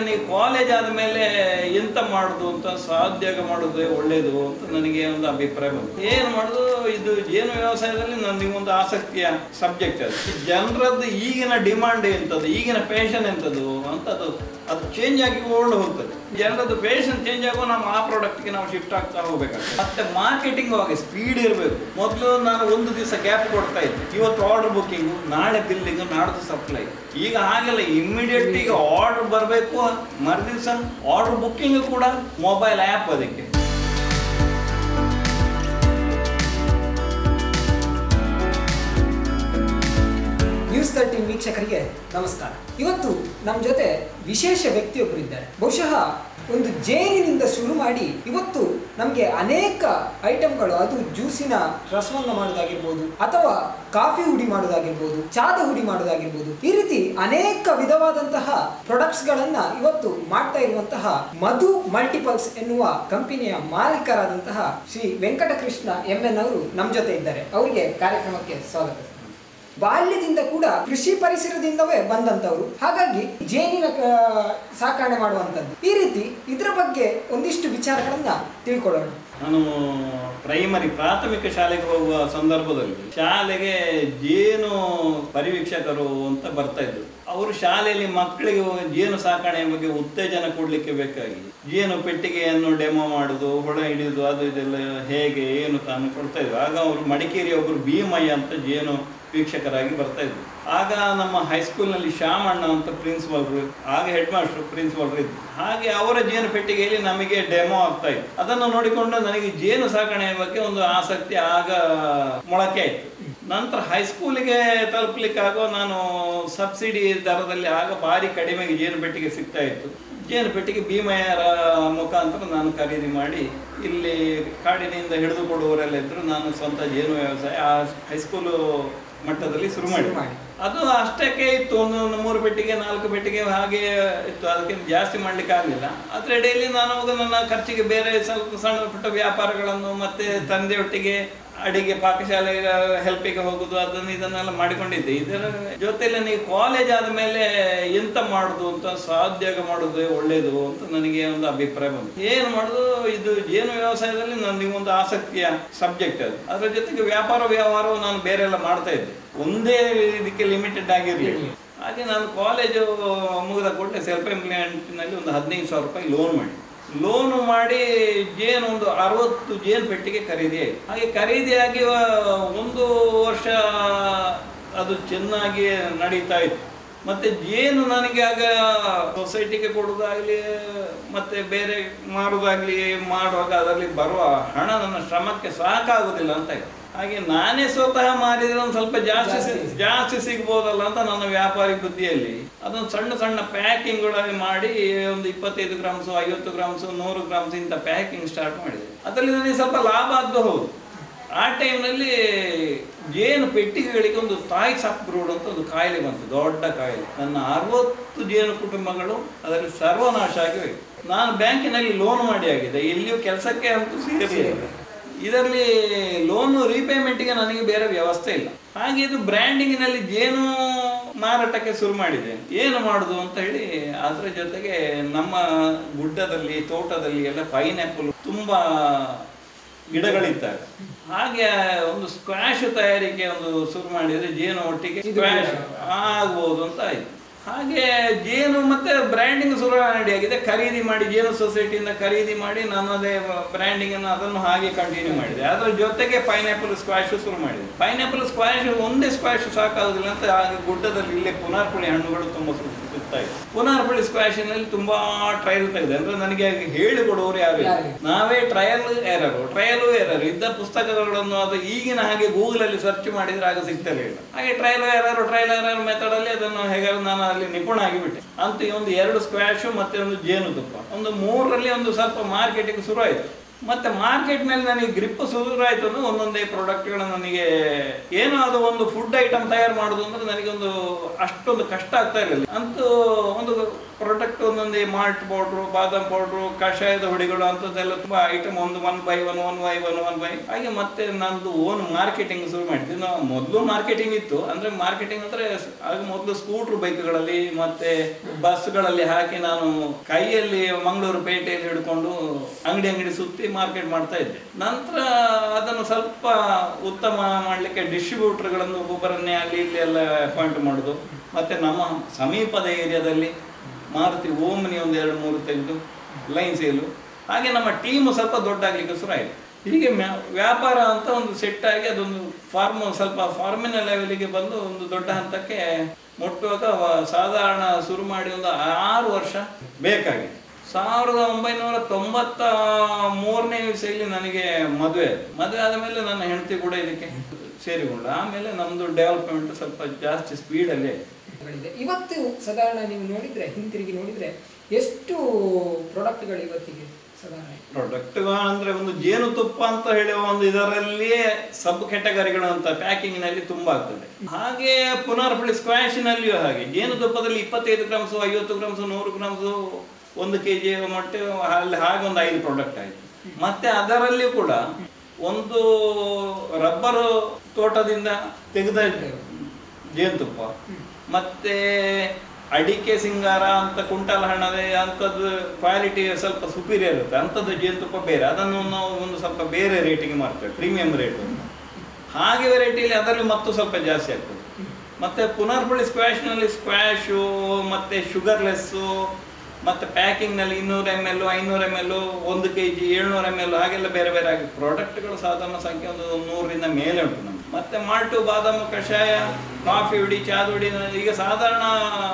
ನನಗೆ ಕಾಲೇಜ್ ಆದಮೇಲೆ ಎಂತ ಮಾಡುದು ಅಂತ ಸಾಧ್ಯ ಮಾಡೋದೇ ಒಳ್ಳೇದು ಅಂತ ನನಗೆ ಒಂದು ಅಭಿಪ್ರಾಯ ಬಂತು ಏನು ಮಾಡುದು ಇದು ಜೇನು ವ್ಯವಸಾಯದಲ್ಲಿ ನನಗೆ ಒಂದು ಆಸಕ್ತಿಯ ಸಬ್ಜೆಕ್ಟ್ ಅದು ಈ ಜನರದ್ದು ಈಗಿನ ಡಿಮಾಂಡ್ ಎಂಥದ್ದು ಈಗಿನ ಫ್ಯಾಷನ್ ಎಂಥದ್ದು ಅಂತದ್ದು ಅದು ಚೇಂಜ್ ಆಗಿ ಓಲ್ಡ್ ಹೋಗ್ತದೆ ಜನರದ್ದು ಫ್ಯಾಷನ್ ಚೇಂಜ್ ಆಗೋ ನಾವು ಆ ಪ್ರಾಡಕ್ಟ್ಗೆ ನಾವು ಶಿಫ್ಟ್ ಆಗ್ತಾ ಹೋಗ್ಬೇಕಾಗ್ತದೆ ಮತ್ತೆ ಮಾರ್ಕೆಟಿಂಗ್ ಆಗಿ ಸ್ಪೀಡ್ ಇರಬೇಕು ಮೊದಲು ನಾನು ಒಂದು ದಿವಸ ಗ್ಯಾಪ್ ಕೊಡ್ತಾ ಇದ್ದೆ ಇವತ್ತು ಆರ್ಡರ್ ಬುಕ್ಕಿಂಗು ನಾಳೆ ಬಿಲ್ಲಿಂಗ್ ನಾಡ್ದು ಸಪ್ಲೈ ಈಗ ಹಾಗೆಲ್ಲ ಇಮ್ಮಿಡಿಯೇಟ್ ಈಗ ಆರ್ಡರ್ ಬರಬೇಕು ಮರುದಿವಸ ಆರ್ಡರ್ ಬುಕ್ಕಿಂಗ್ ಕೂಡ ಮೊಬೈಲ್ ಆ್ಯಪ್ ಅದಕ್ಕೆ ನ್ಯೂಸ್ ತರ್ಟೀನ್ ವೀಕ್ಷಕರಿಗೆ ನಮಸ್ಕಾರ ಇವತ್ತು ನಮ್ಮ ಜೊತೆ ವಿಶೇಷ ವ್ಯಕ್ತಿಯೊಬ್ಬರಿದ್ದಾರೆ ಬಹುಶಃ ಒಂದು ಜೇನಿನಿಂದ ಶುರು ಮಾಡಿ ಇವತ್ತು ನಮಗೆ ಅನೇಕ ಐಟಮ್ಗಳು ಅದು ಜ್ಯೂಸಿನ ರಸವನ್ನು ಮಾಡೋದಾಗಿರ್ಬೋದು ಅಥವಾ ಕಾಫಿ ಹುಡಿ ಮಾಡೋದಾಗಿರ್ಬೋದು ಚಾದ ಹುಡಿ ಮಾಡೋದಾಗಿರ್ಬೋದು ಈ ರೀತಿ ಅನೇಕ ವಿಧವಾದಂತಹ ಪ್ರಾಡಕ್ಟ್ಸ್ಗಳನ್ನ ಇವತ್ತು ಮಾಡ್ತಾ ಇರುವಂತಹ ಮಧು ಮಲ್ಟಿಪಲ್ಸ್ ಎನ್ನುವ ಕಂಪನಿಯ ಮಾಲೀಕರಾದಂತಹ ಶ್ರೀ ವೆಂಕಟಕೃಷ್ಣ ಎಂ ಎನ್ ಅವರು ನಮ್ಮ ಜೊತೆ ಇದ್ದಾರೆ ಅವರಿಗೆ ಕಾರ್ಯಕ್ರಮಕ್ಕೆ ಸ್ವಾಗತ ಬಾಲ್ಯದಿಂದ ಕೂಡ ಕೃಷಿ ಪರಿಸರದಿಂದವೇ ಬಂದಂತವರು ಹಾಗಾಗಿ ಜೇನಿನ ಆ, ಸಾಕಣೆ ಮಾಡುವಂಥದ್ದು ಈ ರೀತಿ ಇದರ ಬಗ್ಗೆ ಒಂದಿಷ್ಟು ವಿಚಾರಗಳನ್ನ ತಿಳ್ಕೊಳ್ಳೋಣ ನಾನು ಪ್ರೈಮರಿ ಪ್ರಾಥಮಿಕ ಶಾಲೆಗೆ ಹೋಗುವ ಸಂದರ್ಭದಲ್ಲಿ ಶಾಲೆಗೆ ಜೇನು ಪರಿವೀಕ್ಷಕರು ಅಂತ ಬರ್ತಾ ಇದ್ರು ಅವರು ಶಾಲೆಯಲ್ಲಿ ಮಕ್ಕಳಿಗೆ ಜೇನು ಸಾಕಣೆಯ ಬಗ್ಗೆ ಉತ್ತೇಜನ ಕೊಡ್ಲಿಕ್ಕೆ ಬೇಕಾಗಿ ಜೇನು ಪೆಟ್ಟಿಗೆಯನ್ನು ಡೆಮೋ ಮಾಡುದು ಹೊಳ ಹಿಡಿಯುದು ಅದು ಇದೆಲ್ಲ ಹೇಗೆ ಏನು ತಾನು ಕೊಡ್ತಾ ಇದ್ರು ಆಗ ಅವರು ಮಡಿಕೇರಿ ಒಬ್ಬರು ಭೀಮಯ್ಯ ಅಂತ ಜೇನು ವೀಕ್ಷಕರಾಗಿ ಬರ್ತಾ ಇದ್ರು ಆಗ ನಮ್ಮ ಹೈಸ್ಕೂಲ್ನಲ್ಲಿ ಶ್ಯಾಮಣ್ಣ ಅಂತ ಪ್ರಿನ್ಸಿಪಾಲ್ರು ಆಗ ಹೆಡ್ ಮಾಸ್ಟರ್ ಪ್ರಿನ್ಸಿಪಾಲ್ರು ಇದ್ರು ಹಾಗೆ ಅವರ ಜೇನು ಪೆಟ್ಟಿಗೆಯಲ್ಲಿ ನಮಗೆ ಡೆಮೋ ಆಗ್ತಾ ಇತ್ತು ಅದನ್ನು ನೋಡಿಕೊಂಡು ನನಗೆ ಜೇನು ಸಾಕಣೆಯ ಬಗ್ಗೆ ಒಂದು ಆಸಕ್ತಿ ಆಗ ಮೊಳಕೆ ಆಯ್ತು ನಂತರ ಹೈಸ್ಕೂಲಿಗೆ ತಲುಪಲಿಕ್ಕಾಗೋ ನಾನು ಸಬ್ಸಿಡಿ ದರದಲ್ಲಿ ಆಗ ಭಾರಿ ಕಡಿಮೆಗೆ ಜೇನು ಪೆಟ್ಟಿಗೆ ಸಿಗ್ತಾ ಇತ್ತು ಜೇನು ಪೆಟ್ಟಿಗೆ ಭೀಮಯ್ಯರ ಮುಖಾಂತರ ನಾನು ಖರೀದಿ ಮಾಡಿ ಇಲ್ಲಿ ಕಾಡಿನಿಂದ ಹಿಡಿದು ಕೊಡುವವರೆಲ್ಲ ಇದ್ರು ನಾನು ಸ್ವಂತ ಜೇನು ವ್ಯವಸಾಯ ಆ ಹೈಸ್ಕೂಲು ಮಟ್ಟದಲ್ಲಿ ಶುರು ಮಾಡಿ ಶುರು ಮಾಡಿ. ಅದು ಅಷ್ಟಕ್ಕೆ ಇತ್ತು ಒಂದು ಒಂದು ಮೂರು ಪೆಟ್ಟಿಗೆ ನಾಲ್ಕು ಪೆಟ್ಟಿಗೆ ಹಾಗೆ ಇತ್ತು ಅದಕ್ಕೆ ಜಾಸ್ತಿ ಮಾಡ್ಲಿಕ್ಕೆ ಆಗಲಿಲ್ಲ ಅದ್ರ ಎಡೆಯಲ್ಲಿ ನಾನು ಅವಾಗ ನನ್ನ ಖರ್ಚಿಗೆ ಬೇರೆ ಸ್ವಲ್ಪ ಸಣ್ಣ ಪುಟ್ಟ ವ್ಯಾಪಾರಗಳನ್ನು ಮತ್ತೆ ತಂದೆಯೊಟ್ಟಿಗೆ ಅಡಿಗೆ ಪಾಕಶಾಲೆ ಹೆಲ್ಪಿಗೆ ಹೋಗುದು ಅದನ್ನು ಇದನ್ನೆಲ್ಲ ಮಾಡಿಕೊಂಡಿದ್ದೆ ಇದರ ಜೊತೆಲಿ ನನಗೆ ಕಾಲೇಜ್ ಆದಮೇಲೆ ಎಂತ ಮಾಡುದು ಅಂತ ಸಾಧ್ಯ ಮಾಡೋದೇ ಒಳ್ಳೇದು ಅಂತ ನನಗೆ ಒಂದು ಅಭಿಪ್ರಾಯ ಬಂತು ಏನು ಮಾಡುದು ಇದು ಜೇನು ವ್ಯವಸಾಯದಲ್ಲಿ ನನಗೆ ಒಂದು ಆಸಕ್ತಿಯ ಸಬ್ಜೆಕ್ಟ್ ಅದು ಅದರ ಜೊತೆಗೆ ವ್ಯಾಪಾರ ವ್ಯವಹಾರವು ನಾನು ಬೇರೆ ಎಲ್ಲ ಮಾಡ್ತಾ ಇದ್ದೆ ಒಂದೇ ಇದಕ್ಕೆ ಲಿಮಿಟೆಡ್ ಆಗಿರಲಿಲ್ಲ ಹಾಗೆ ನಾನು ಕಾಲೇಜು ಮುಗಿದ ಕೂಡಲೇ ಸೆಲ್ಫ್ ಎಂಪ್ಲಾಯ್ಮೆಂಟ್ನಲ್ಲಿ ಒಂದು ಹದಿನೈದು ಸಾವಿರ ರೂಪಾಯಿ ಲೋನ್ ಮಾಡಿ ಲೋನು ಮಾಡಿ ಜೇನು ಒಂದು ಅರವತ್ತು ಜೇನು ಪೆಟ್ಟಿಗೆ ಖರೀದಿ ಆಯಿತು ಹಾಗೆ ಖರೀದಿಯಾಗಿ ಆ, ಒಂದು ವರ್ಷ ಅದು ಚೆನ್ನಾಗಿ ನಡೀತಾ ಇತ್ತು ಮತ್ತೆ ಜೇನು ನನಗೆ ಆಗ ಸೊಸೈಟಿಗೆ ಕೊಡೋದಾಗ್ಲಿ ಮತ್ತೆ ಬೇರೆ ಮಾಡೋದಾಗ್ಲಿ ಮಾಡುವಾಗ ಅದರಲ್ಲಿ ಬರುವ ಹಣ ನನ್ನ ಶ್ರಮಕ್ಕೆ ಸಾಕಾಗುದಿಲ್ಲ ಅಂತ ಆಯ್ತು. ಹಾಗೆ ನಾನೇ ಸ್ವತಃ ಮಾರಿದ್ರೆ ಒಂದು ಸ್ವಲ್ಪ ಜಾಸ್ತಿ ಸಿ- ಜಾಸ್ತಿ. ಜಾಸ್ತಿ ಸಿಗ್ಬೋದಲ್ಲ ಅಂತ ನನ್ನ ವ್ಯಾಪಾರಿ ಬುದ್ಧಿಯಲ್ಲಿ ಅದೊಂದು ಸಣ್ಣ ಸಣ್ಣ ಪ್ಯಾಕಿಂಗ್ಗಳಲ್ಲಿ ಮಾಡಿ ಒಂದು ಇಪ್ಪತ್ತೈದು ಗ್ರಾಮ್ಸು ಐವತ್ತು ಗ್ರಾಮ್ಸು ನೂರು ಗ್ರಾಮ್ಸ್ ಇಂಥ ಪ್ಯಾಕಿಂಗ್ ಸ್ಟಾರ್ಟ್ ಮಾಡಿದೆ ಅದರಲ್ಲಿ ನನಗೆ ಸ್ವಲ್ಪ ಲಾಭ ಆದ್ದು ಹೌದು ಆ ಟೈಮ್ನಲ್ಲಿ ಜೇನು ಪೆಟ್ಟಿಗೆಗಳಿಗೆ ಒಂದು ತಾಯಿ ಸಾಪ್ ಬ್ರೂಡ್ ಅಂತ ಒಂದು ಕಾಯಿಲೆ ಬಂತು ದೊಡ್ಡ ಕಾಯಿಲೆ ನನ್ನ ಅರವತ್ತು ಜೇನು ಕುಟುಂಬಗಳು ಅದರಲ್ಲಿ ಸರ್ವನಾಶ ಆಗಿ ಹೋಯಿತು ನಾನು ಬ್ಯಾಂಕಿನಲ್ಲಿ ಲೋನ್ ಮಾಡಿ ಆಗಿದೆ ಎಲ್ಲಿಯೂ ಕೆಲಸಕ್ಕೆ ಅಂತೂ ಸೇರಲಿಲ್ಲ ಇದರಲ್ಲಿ ಲೋನ್ ರೀಪೇಮೆಂಟ್ಗೆ ನನಗೆ ಬೇರೆ ವ್ಯವಸ್ಥೆ ಇಲ್ಲ ಹಾಗೆ ಇದು ಬ್ರ್ಯಾಂಡಿಂಗಿನಲ್ಲಿ ಜೇನು ಮಾರಾಟಕ್ಕೆ ಶುರು ಮಾಡಿದೆ ಏನು ಮಾಡುದು ಅಂತ ಹೇಳಿ ಅದರ ಜೊತೆಗೆ ನಮ್ಮ ಗುಡ್ಡದಲ್ಲಿ ತೋಟದಲ್ಲಿ ಎಲ್ಲ ಪೈನಾಪಲ್ ತುಂಬಾ ಗಿಡಗಳಿದ್ದಾವೆ ಹಾಗೆ ಒಂದು ಸ್ಕ್ವಾಶ್ ತಯಾರಿಕೆ ಒಂದು ಶುರು ಮಾಡಿದ್ರೆ ಜೇನು ಒಟ್ಟಿಗೆ ಇದು ಸ್ಕ್ವಾಶ್ ಕೂಡ. ಆಗ್ಬೋದು ಅಂತ ಆಯ್ತು ಹಾಗೆ ಜೇನು ಮತ್ತೆ ಬ್ರ್ಯಾಂಡಿಂಗ್ ಶುರು ಆಗಿದೆ ಖರೀದಿ ಮಾಡಿ ಜೇನು ಸೊಸೈಟಿಯಿಂದ ಖರೀದಿ ಮಾಡಿ ನನ್ನದೇ ಬ್ರ್ಯಾಂಡಿಂಗ್ ಅನ್ನು ಅದನ್ನು ಹಾಗೆ ಕಂಟಿನ್ಯೂ ಮಾಡಿದೆ ಅದರ ಜೊತೆಗೆ ಪೈನಾಪಲ್ ಸ್ಕ್ವಾಶ್ ಶುರು ಮಾಡಿದೆ ಪೈನಾಪಲ್ ಸ್ಕ್ವಾಶ್ ಒಂದೇ ಸ್ಕ್ವಾಶ್ ಸಾಕಾಗುದಿಲ್ಲ ಅಂತ ಹಾಗೆ ಗುಡ್ಡದಲ್ಲಿ ಇಲ್ಲೇ ಪುನಾರ್ಪುಳಿ ಹಣ್ಣುಗಳು ತುಂಬಾ ಸಿಗ್- ಸಿಗ್ತಾ ಇತ್ತು ಪುನಾರ್ಪುಳಿ ಸ್ಕ್ವಾಶಿನಲ್ಲಿ ತುಂಬಾ ಟ್ರಯಲ್ ತೆಗೆದೆ ಅಂದ್ರೆ ನನಗೆ ಹೇಳಿಕೊಡುವವರು ಯಾರು ಇಲ್ಲ. ಯಾರು ಇಲ್ಲ. ನಾವೇ ಟ್ರಯಲ್ ಎರರು ಟ್ರಯಲ್ ಎರರ್ ಇದ್ದ ಪುಸ್ತಕಗಳನ್ನು ಅದು ಈಗಿನ ಹಾಗೆ ಗೂಗಲ್ ಅಲ್ಲಿ ಸರ್ಚ್ ಮಾಡಿದ್ರೆ ಆಗ ಸಿಗ್ತಲೇ ಇಲ್ಲ ಹಾಗೆ trial error trial error method ಅಲ್ಲಿ ಅದನ್ನು ಹೇಗೆ ನಾನು ಅಲ್ಲಿ ನಿಪುಣ ಆಗಿಬಿಟ್ಟೆ ಅಂತ ಈ ಒಂದು ಎರಡು ಸ್ಕ್ವಾಶು ಮತ್ತೆ ಒಂದು ಜೇನುತುಪ್ಪ ಒಂದು ಮೂರರಲ್ಲಿ ಒಂದು ಸ್ವಲ್ಪ ಮಾರ್ಕೆಟಿಂಗ್ ಶುರು ಆಯ್ತು ಮತ್ತೆ ಮಾರ್ಕೆಟ್ ಮೇಲೆ ನನಗೆ ಗ್ರಿಪ್ ಶುರು ಆಯ್ತು ಅಂದ್ರೆ ಒಂದೊಂದೇ ಪ್ರಾಡಕ್ಟ್ಗಳು ನನಗೆ ಏನೋ ಅದು ಒಂದು ಫುಡ್ ಐಟಮ್ ತಯಾರು ಮಾಡೋದು ಅಂದ್ರೆ ನನಗೆ ಒಂದು ಅಷ್ಟೊಂದು ಕಷ್ಟ ಆಗ್ತಾ ಇರಲಿಲ್ಲ ಅಂತೂ ಒಂದು ಪ್ರಾಡಕ್ಟ್ ಒಂದೊಂದೇ ಮಾಲ್ಟ್ ಪೌಡ್ರು ಬಾದಾಮ್ ಪೌಡ್ರು ಕಷಾಯದ ಹುಡಿಗಳು ಅಂಥದ್ದೆಲ್ಲ ತುಂಬ ಐಟಮ್ ಒಂದು one by one one by one one by ಹಾಗೆ ಮತ್ತೆ ನಂದು ಓನ್ ಮಾರ್ಕೆಟಿಂಗ್ ಶುರು ಮಾಡಿದ್ವಿ ನಾವು ಮೊದಲು ಮಾರ್ಕೆಟಿಂಗ್ ಇತ್ತು ಅಂದ್ರೆ ಮಾರ್ಕೆಟಿಂಗ್ ಅಂದ್ರೆ ಆಗ ಮೊದಲು ಸ್ಕೂಟ್ರ್ ಬೈಕ್ಗಳಲ್ಲಿ ಮತ್ತೆ ಬಸ್ಗಳಲ್ಲಿ ಹಾಕಿ ನಾನು ಕೈಯಲ್ಲಿ ಮಂಗಳೂರು ಪೇಟೆಯಲ್ಲಿ ಹಿಡ್ಕೊಂಡು ಅಂಗಡಿ ಅಂಗಡಿ ಸುತ್ತಿ ಮಾರ್ಕೆಟ್ ಮಾಡ್ತಾ ಇದ್ದೆ ನಂತರ ಅದನ್ನು ಸ್ವಲ್ಪ ಉತ್ತಮ ಮಾಡಲಿಕ್ಕೆ ಡಿಸ್ಟ್ರಿಬ್ಯೂಟರ್ಗಳನ್ನು ಒಬ್ಬೊಬ್ಬರನ್ನೇ ಅಲ್ಲಿ ಇಲ್ಲಿ ಎಲ್ಲ ಅಪಾಯಿಂಟ್ ಮಾಡೋದು ಮತ್ತೆ ನಮ್ಮ ಸಮೀಪದ ಏರಿಯಾದಲ್ಲಿ ಮಾರುತಿ ಓಮ್ನಿ ಒಂದು ಎರಡು ಮೂರು ತೆಗೆದು ಲೈನ್ ಸೇಲು ಹಾಗೆ ನಮ್ಮ ಟೀಮು ಸ್ವಲ್ಪ ದೊಡ್ಡಾಗಲಿಕ್ಕೆ ಶುರು ಆಯಿತು ಹೀಗೆ ಮ್ಯಾ- ವ್ಯಾಪಾರ ಅಂತ ಒಂದು ಸೆಟ್ ಆಗಿ ಅದೊಂದು ಫಾರ್ಮ್ ಸ್ವಲ್ಪ ಫಾರ್ಮಿನ ಲೆವೆಲಿಗೆ ಬಂದು ಒಂದು ದೊಡ್ಡ ಹಂತಕ್ಕೆ ಮುಟ್ಟುವಾಗ ವ- ಸಾಧಾರಣ ಶುರು ಮಾಡಿ ಒಂದು ಆರು ವರ್ಷ ಬೇಕಾಗಿದೆ ಸಾವಿರದ ಒಂಬೈನೂರ ತೊಂಬತ್ತ ಮೂರನೇ ಇಸೆಯಲ್ಲಿ ನನಗೆ ಮದುವೆ ಮದುವೆ ಆದ ಮೇಲೆ ನನ್ನ ಹೆಂಡತಿ ಕೂಡ ಇದಕ್ಕೆ ಸೇರಿಕೊಂಡ ಆಮೇಲೆ ನಮ್ಮದು ಡೆವಲಪ್ಮೆಂಟ್ ಸ್ವಲ್ಪ ಜಾಸ್ತಿ ಸ್ಪೀಡಲ್ಲೇ ಗಳಿದೆ ಇವತ್ತು ಸಾಧಾರಣ ನೀವು ನೋಡಿದ್ರೆ ಹಿಂತಿರುಗಿ ನೋಡಿದ್ರೆ ಎಷ್ಟು ಪ್ರಾಡಕ್ಟ್ಗಳು ಇವತ್ತಿಗೆ ಸಾಧಾರಣ ಪ್ರಾಡಕ್ಟ್ ಅಂದ್ರೆ ಒಂದು ಜೇನುತುಪ್ಪ ಅಂತ ಹೇಳುವ ಒಂದು ಇದರಲ್ಲಿಯೇ ಸಬ್ ಕೆಟಗರಿಗಳು ಅಂತ ಪ್ಯಾಕಿಂಗ್ ನಲ್ಲಿ ತುಂಬಾ ಆಗ್ತದೆ ಹಾಗೆ ಪುನರ್ಪಳಿ ಸ್ಕ್ವಾಶ್ ನಲ್ಲಿಯೂ ಹಾಗೆ ಜೇನುತುಪ್ಪದಲ್ಲಿ ಇಪ್ಪತ್ತೈದು ಗ್ರಾಮ್ಸು ಐವತ್ತು ಗ್ರಾಮ್ಸು ನೂರು ಗ್ರಾಮ್ಸು ಒಂದು ಕೆ ಜಿ ಮಟ್ಟ ಅಲ್ಲಿ ಹಾಗೆ ಒಂದು ಐದು ಪ್ರಾಡಕ್ಟ್ ಆಯಿತು ಮತ್ತೆ ಅದರಲ್ಲಿಯೂ ಕೂಡ ಒಂದು ರಬ್ಬರು ತೋಟದಿಂದ ತೆಗೆದ ಜೇನುತುಪ್ಪ ಮತ್ತೆ ಅಡಿಕೆ ಸಿಂಗಾರ ಅಂತ ಕುಂಟಲ ಹಣ್ಣದೆ ಅಂಥದ್ದು ಕ್ವಾಲಿಟಿ ಸ್ವಲ್ಪ ಸುಪೀರಿಯರ್ ಇರುತ್ತೆ ಅಂಥದ್ದು ಜೇನುತುಪ್ಪ ಬೇರೆ ಅದನ್ನು ನಾವು ಒಂದು ಸ್ವಲ್ಪ ಬೇರೆ ರೇಟಿಗೆ ಮಾರ್ತೇವೆ ಪ್ರೀಮಿಯಂ ರೇಟ್ ಅಂತ ಹಾಗೆ ವೆರೈಟಿಯಲ್ಲಿ ಅದರಲ್ಲಿ ಮತ್ತು ಸ್ವಲ್ಪ ಜಾಸ್ತಿ ಆಗ್ತದೆ ಮತ್ತೆ ಪುನರ್ಪಳಿ ಸ್ಕ್ವಾಶ್ನಲ್ಲಿ ಸ್ಕ್ವಾಶು ಮತ್ತೆ ಶುಗರ್ಲೆಸ್ಸು ಮತ್ತೆ ಪ್ಯಾಕಿಂಗ್ನಲ್ಲಿ ಇನ್ನೂರು ಎಮ್ ಎಲ್ ಐನೂರು ಎಮ್ ಎಲ್ ಒಂದು ಕೆ ಜಿ ಏಳ್ನೂರು ಎಮ್ ಎಲ್ ಹಾಗೆಲ್ಲ ಬೇರೆ ಬೇರೆ ಆಗಿ ಪ್ರಾಡಕ್ಟ್ಗಳು ಸಾಧಾರಣ ಸಂಖ್ಯೆ ಒಂದು ನೂರರಿಂದ ಮೇಲೆ ಉಂಟು ನಮ್ಗೆ ಮತ್ತೆ ಮಾಲ್ಟು ಬಾದಾಮಿ ಕಷಾಯ ಕಾಫಿ ಹುಡಿ ಚಾದ ಹುಡಿ ಈಗ ಸಾಧಾರಣ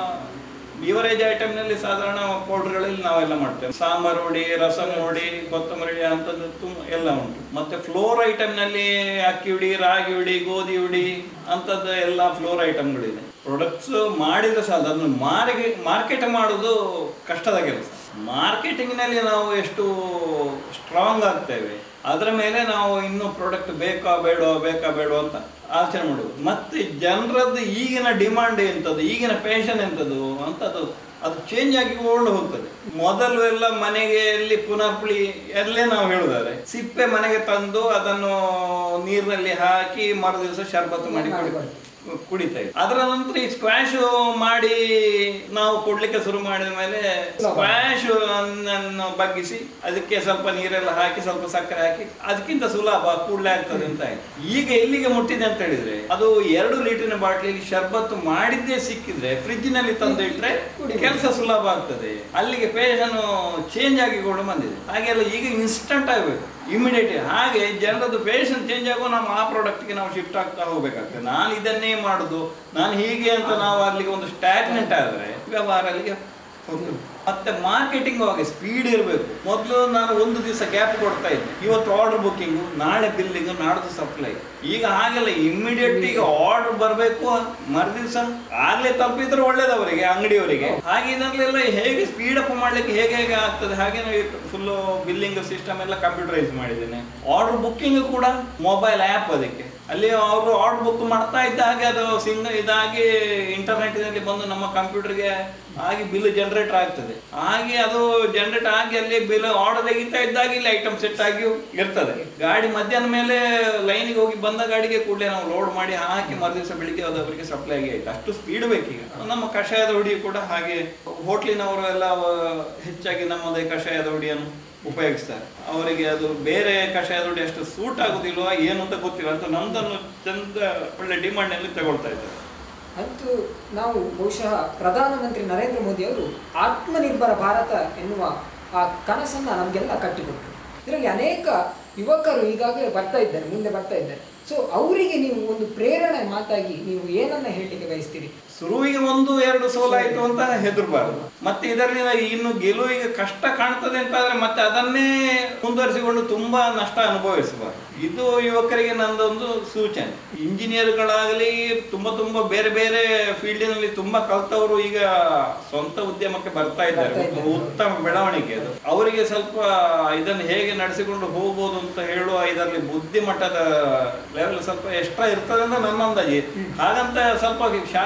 ಬಿವರೇಜ್ ಐಟಮ್ನಲ್ಲಿ ಸಾಧಾರಣ ಪೌಡರ್ಗಳಲ್ಲಿ ನಾವೆಲ್ಲ ಮಾಡ್ತೇವೆ ಸಾಂಬಾರು ಹುಡಿ ರಸಂ ಹುಡಿ ಕೊತ್ತಂಬರಿ ಹುಡಿ ಅಂಥದ್ದು ತುಂಬ ಎಲ್ಲ ಉಂಟು ಮತ್ತೆ ಫ್ಲೋರ್ ಐಟಮ್ನಲ್ಲಿ ಅಕ್ಕಿ ಹುಡಿ ರಾಗಿ ಹುಡಿ ಗೋಧಿ ಹುಡಿ ಅಂಥದ್ದು ಎಲ್ಲ ಫ್ಲೋರ್ ಐಟಮ್ಗಳಿದೆ ಪ್ರಾಡಕ್ಟ್ಸ್ ಮಾಡಿದ್ರೆ ಸಾಲ ಅದನ್ನು ಮಾರಿಗೆ ಮಾರ್ಕೆಟ್ ಮಾಡೋದು ಕಷ್ಟದ ಕೆಲಸ ಮಾರ್ಕೆಟಿಂಗ್ನಲ್ಲಿ ನಾವು ಎಷ್ಟು ಸ್ಟ್ರಾಂಗ್ ಆಗ್ತೇವೆ ಅದರ ಮೇಲೆ ನಾವು ಇನ್ನೂ ಪ್ರಾಡಕ್ಟ್ ಬೇಕಾ ಬೇಡೋ ಬೇಕಾ ಬೇಡೋ ಅಂತ ಆಲೋಚನೆ ಮಾಡುವುದು ಮತ್ತೆ ಜನರದ್ದು ಈಗಿನ ಡಿಮಾಂಡ್ ಎಂಥದ್ದು ಈಗಿನ ಪ್ಯಾಷನ್ ಎಂಥದ್ದು ಅಂತದ್ದು ಅದು ಚೇಂಜ್ ಆಗಿ ಓಲ್ಡ್ ಹೋಗ್ತದೆ ಮೊದಲು ಎಲ್ಲ ಮನೆಗೆ ಎಲ್ಲಿ ಪುನರ್ಪುಳಿ ಎಲ್ಲೇ ನಾವು ಹೇಳುದಾದ್ರೆ ಸಿಪ್ಪೆ ಮನೆಗೆ ತಂದು ಅದನ್ನು ನೀರಿನಲ್ಲಿ ಹಾಕಿ ಮರು ದಿವಸ ಶರ್ಬತ್ತು ಮಾಡಿ ಕುಡಿ ಕುಡಿತಾ ಇದ್ವಿ ಅದರ ನಂತರ ಈ ಸ್ಕ್ವಾಶ್ ಮಾಡಿ ನಾವು ಕೊಡ್ಲಿಕ್ಕೆ ಶುರು ಮಾಡಿದ ಮೇಲೆ ಸ್ಕ್ವಾಶ್ ಅನ್ನು ಬಗ್ಗಿಸಿ ಅದಕ್ಕೆ ಸ್ವಲ್ಪ ನೀರೆಲ್ಲ ಹಾಕಿ ಸ್ವಲ್ಪ ಸಕ್ಕರೆ ಹಾಕಿ ಅದಕ್ಕಿಂತ ಸುಲಭ ಕೂಡಲೇ ಆಗ್ತದೆ ಅಂತ ಆಯ್ತು ಈಗ ಎಲ್ಲಿಗೆ ಮುಟ್ಟಿದೆ ಅಂತ ಹೇಳಿದ್ರೆ ಅದು ಎರಡು ಲೀಟರ್ನ ಬಾಟ್ಲಿಯಲ್ಲಿ ಶರ್ಬತ್ತು ಮಾಡಿದ್ದೇ ಸಿಕ್ಕಿದ್ರೆ ಫ್ರಿಜ್ ನಲ್ಲಿ ತಂದು ಇಟ್ರೆ ಕೆಲಸ ಸುಲಭ ಆಗ್ತದೆ ಅಲ್ಲಿಗೆ ಪೇಷನ್ ಚೇಂಜ್ ಆಗಿ ಕೂಡ ಬಂದಿದೆ ಹಾಗೆಲ್ಲ ಈಗ ಇನ್ಸ್ಟಂಟ್ ಆಗಬೇಕು ಇಮಿಡಿಯೇಟ್ ಹಾಗೆ ಜನರದ್ದು ಪೇಷನ್ ಚೇಂಜ್ ಆಗೋ ನಾವು ಆ ಪ್ರಾಡಕ್ಟ್ಗೆ ನಾವು ಶಿಫ್ಟ್ ಆಗ್ತಾ ಹೋಗ್ಬೇಕಾಗ್ತದೆ ನಾನು ಇದನ್ನೇ ಮಾಡುದು ನಾನು ಹೀಗೆ ಅಂತ ನಾವು ಅಲ್ಲಿಗೆ ಒಂದು ಸ್ಟ್ಯಾಗ್ನೆಂಟ್ ಆದ್ರೆ ವ್ಯವಹಾರ ಅಲ್ಲಿಗೆ ಹೋಗ್ತದೆ ಮತ್ತೆ ಮಾರ್ಕೆಟಿಂಗ್ ಹಾಗೆ ಸ್ಪೀಡ್ ಇರಬೇಕು ಮೊದಲು ನಾನು ಒಂದು ದಿವಸ ಗ್ಯಾಪ್ ಕೊಡ್ತಾ ಇದ್ದೆ ಇವತ್ತು ಆರ್ಡರ್ ಬುಕ್ಕಿಂಗು ನಾಳೆ ಬಿಲ್ಲಿಂಗ್ ನಾಡ್ದು ಸಪ್ಲೈ ಈಗ ಹಾಗೆಲ್ಲ ಇಮಿಡಿಯೇಟ್ ಈಗ ಆರ್ಡರ್ ಬರಬೇಕು ಮರು ದಿವಸ ಆಗ್ಲೇ ತಪ್ಪಿದ್ರೆ ಒಳ್ಳೇದವರಿಗೆ ಅಂಗಡಿಯವರಿಗೆ ಹಾಗೆ ಇದರಲ್ಲೆಲ್ಲ ಹೇಗೆ ಸ್ಪೀಡ್ ಅಪ್ ಮಾಡ್ಲಿಕ್ಕೆ ಹೇಗೆ ಹೇಗೆ ಆಗ್ತದೆ ಹಾಗೆ ಫುಲ್ ಬಿಲ್ಲಿಂಗ್ ಸಿಸ್ಟಮ್ ಎಲ್ಲ ಕಂಪ್ಯೂಟರೈಸ್ ಮಾಡಿದ್ದೇನೆ ಆರ್ಡರ್ ಬುಕ್ಕಿಂಗ್ ಕೂಡ ಮೊಬೈಲ್ ಆ್ಯಪ್ ಅದಕ್ಕೆ ಅಲ್ಲಿ ಅವರು ಆರ್ಡರ್ ಬುಕ್ ಮಾಡ್ತಾ ಇದ್ದ ಹಾಗೆ ಅದು ಸಿಂಗ್ ಇದಾಗಿ ಇಂಟರ್ನೆಟ್ನಲ್ಲಿ ಬಂದು ನಮ್ಮ ಕಂಪ್ಯೂಟರ್ಗೆ ಆಗಿ ಬಿಲ್ ಜನರೇಟ್ ಆಗ್ತದೆ ಹಾಗೆ ಅದು ಜನರೇಟ್ ಆಗಿ ಅಲ್ಲಿ ಬಿಲ್ ಆರ್ಡರ್ ತೆಗಿತಾ ಇದ್ದಾಗ ಇಲ್ಲಿ ಐಟಮ್ ಸೆಟ್ ಆಗಿ ಇರ್ತದೆ ಗಾಡಿ ಮಧ್ಯಾಹ್ನ ಮೇಲೆ ಲೈನಿಗೆ ಹೋಗಿ ಬಂದ ಗಾಡಿಗೆ ಕೂಡಲೇ ನಾವು ಲೋಡ್ ಮಾಡಿ ಹಾಕಿ ಮರುದಿವಸ ಬೆಳಿಗ್ಗೆ ಅದು ಅವರಿಗೆ ಸಪ್ಲೈ ಆಗಿ ಆಯ್ತು ಅಷ್ಟು ಸ್ಪೀಡ್ ಬೇಕೀಗ ನಮ್ಮ ಕಷಾಯದ ಹುಡಿ ಕೂಡ ಹಾಗೆ ಹೋಟ್ಲಿನವರು ಎಲ್ಲ ಹೆಚ್ಚಾಗಿ ನಮ್ಮದೇ ಕಷಾಯದ ಹುಡಿಯನ್ನು ಉಪಯೋಗಿಸ್ತಾರೆ ಅವರಿಗೆ ಅದು ಬೇರೆ ಕಷಾಯದ ಹುಡಿ ಅಷ್ಟು ಸೂಟ್ ಆಗುದಿಲ್ವಾ ಏನು ಅಂತ ಗೊತ್ತಿಲ್ಲ ಅಂತ ನಮ್ದನ್ನು ಚಂದ ಒಳ್ಳೆ ಡಿಮಾಂಡ್ನಲ್ಲಿ ತಗೊಳ್ತಾ ಇದ್ದಾರೆ ಅಂತೂ ನಾವು ಬಹುಶಃ ಪ್ರಧಾನಮಂತ್ರಿ ನರೇಂದ್ರ ಮೋದಿ ಅವರು ಆತ್ಮನಿರ್ಭರ ಭಾರತ ಎನ್ನುವ ಆ ಕನಸನ್ನ ನಮಗೆಲ್ಲ ಕಟ್ಟಿಕೊಟ್ರು ಇದರಲ್ಲಿ ಅನೇಕ ಯುವಕರು ಈಗಾಗಲೇ ಬರ್ತಾ ಇದ್ದಾರೆ ಮುಂದೆ ಬರ್ತಾ ಇದ್ದಾರೆ ಸೊ ಅವರಿಗೆ ನೀವು ಒಂದು ಪ್ರೇರಣೆ ಮಾತಾಗಿ ನೀವು ಏನನ್ನ ಹೇಳಲಿಕ್ಕೆ ಬಯಸ್ತೀರಿ ಶುರುವಿಗೆ ಒಂದು ಎರಡು ಸೋಲಾಯಿತು ಅಂತ ಹೆದರ್ಬಾರ್ದು ಮತ್ತೆ ಇದರಲ್ಲಿ ಇನ್ನು ಗೆಲುವಿಗೆ ಕಷ್ಟ ಕಾಣ್ತದೆ ಅಂತ ಆದ್ರೆ ಮತ್ತೆ ಅದನ್ನೇ ಮುಂದುವರಿಸಿಕೊಂಡು ತುಂಬಾ ನಷ್ಟ ಅನುಭವಿಸಬಾರ್ದು ಇದು ಯುವಕರಿಗೆ ನಂದೊಂದು ಸೂಚನೆ ಇಂಜಿನಿಯರ್ಗಳಾಗಲಿ ತುಂಬಾ ತುಂಬಾ ಬೇರೆ ಬೇರೆ ಫೀಲ್ಡಿನಲ್ಲಿ ತುಂಬಾ ಕಲ್ತವರು ಈಗ ಸ್ವಂತ ಉದ್ಯಮಕ್ಕೆ ಬರ್ತಾ ಇದ್ದಾರೆ ಬರ್ತಾ ಇದ್ದಾರೆ. ಉತ್ತಮ ಬೆಳವಣಿಗೆ ಅದು ಅವರಿಗೆ ಸ್ವಲ್ಪ ಇದನ್ನು ಹೇಗೆ ನಡೆಸಿಕೊಂಡು ಹೋಗ್ಬೋದು ಅಂತ ಹೇಳುವ ಇದರಲ್ಲಿ ಬುದ್ಧಿಮಟ್ಟದ ಲೆವೆಲ್ ಸ್ವಲ್ಪ ಎಕ್ಸ್ಟ್ರಾ ಇರ್ತದೆ ಅಂತ ನನ್ನ ಅಂದಾಜು ಹಾಗಂತ ಸ್ವಲ್ಪ ಶಾಲೆಗೆ ಹೋಗದ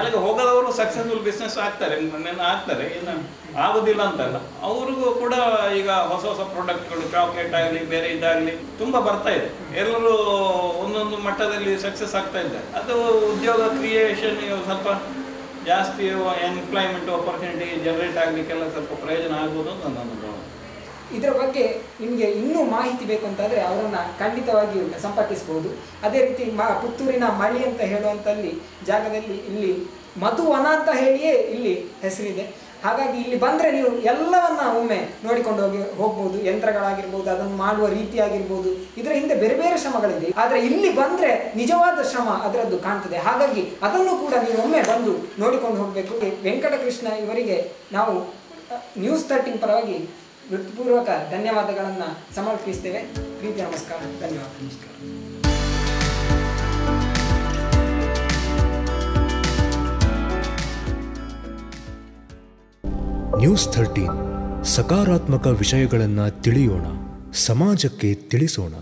ಹೋಗದವರು ಸಕ್ಸಸ್ಫುಲ್ ಬಿಸ್ನೆಸ್ ಆಗ್ತಾರೆ ಮೊನ್ನೆ ಆಗ್ತಾರೆ ಏನು ಆಗುದಿಲ್ಲ ಅಂತಲ್ಲ ಅವ್ರಿಗೂ ಕೂಡ ಈಗ ಹೊಸ ಹೊಸ ಪ್ರಾಡಕ್ಟ್ಗಳು ಚಾಕ್ಲೇಟ್ ಆಗಲಿ ಬೇರೆ ಇದಾಗಲಿ ತುಂಬ ಬರ್ತಾ ಇದೆ ಎಲ್ಲರೂ ಒಂದೊಂದು ಮಟ್ಟದಲ್ಲಿ ಸಕ್ಸಸ್ ಆಗ್ತಾ ಇದ್ದಾರೆ ಅದು ಉದ್ಯೋಗ ಕ್ರಿಯೇಷನ್ ಸ್ವಲ್ಪ ಜಾಸ್ತಿ ಎಂಪ್ಲಾಯ್ಮೆಂಟ್ ಆಪರ್ಚುನಿಟಿ ಜನರೇಟ್ ಆಗಲಿಕ್ಕೆಲ್ಲ ಸ್ವಲ್ಪ ಪ್ರಯೋಜನ ಆಗ್ಬೋದು ಅಂತ ನನ್ನ ಭಾವನೆ ಇದರ ಬಗ್ಗೆ ನಿಮಗೆ ಇನ್ನೂ ಮಾಹಿತಿ ಬೇಕು ಅಂತಾದರೆ ಅವರನ್ನು ಖಂಡಿತವಾಗಿ ಸಂಪರ್ಕಿಸಬಹುದು ಅದೇ ರೀತಿ ಮ ಪುತ್ತೂರಿನ ಮಳಿ ಅಂತ ಹೇಳುವಂಥಲ್ಲಿ ಜಾಗದಲ್ಲಿ ಇಲ್ಲಿ ಮಧುವನ ಅಂತ ಹೇಳಿಯೇ ಇಲ್ಲಿ ಹೆಸರಿದೆ ಹಾಗಾಗಿ ಇಲ್ಲಿ ಬಂದರೆ ನೀವು ಎಲ್ಲವನ್ನ ಒಮ್ಮೆ ನೋಡಿಕೊಂಡು ಹೋಗಿ ಹೋಗ್ಬೋದು ಯಂತ್ರಗಳಾಗಿರ್ಬೋದು ಅದನ್ನು ಮಾಡುವ ರೀತಿ ಆಗಿರ್ಬೋದು ಇದರ ಹಿಂದೆ ಬೇರೆ ಬೇರೆ ಶ್ರಮಗಳಿದೆ ಆದರೆ ಇಲ್ಲಿ ಬಂದರೆ ನಿಜವಾದ ಶ್ರಮ ಅದರದ್ದು ಕಾಣ್ತದೆ ಹಾಗಾಗಿ ಅದನ್ನು ಕೂಡ ನೀವು ಒಮ್ಮೆ ಬಂದು ನೋಡಿಕೊಂಡು ಹೋಗಬೇಕು ವೆಂಕಟಕೃಷ್ಣ ಇವರಿಗೆ ನಾವು ಅ, ನ್ಯೂಸ್ ತರ್ಟಿನ್ ಪರವಾಗಿ ಹೃತ್ಪೂರ್ವಕ ಧನ್ಯವಾದಗಳನ್ನು ಸಮರ್ಪಿಸ್ತೇವೆ ಪ್ರೀತಿ ನಮಸ್ಕಾರ ಧನ್ಯವಾದ ನಮಸ್ಕಾರ ನ್ಯೂಸ್ ಥರ್ಟೀನ್ ಸಕಾರಾತ್ಮಕ ವಿಷಯಗಳನ್ನು ತಿಳಿಯೋಣ ಸಮಾಜಕ್ಕೆ ತಿಳಿಸೋಣ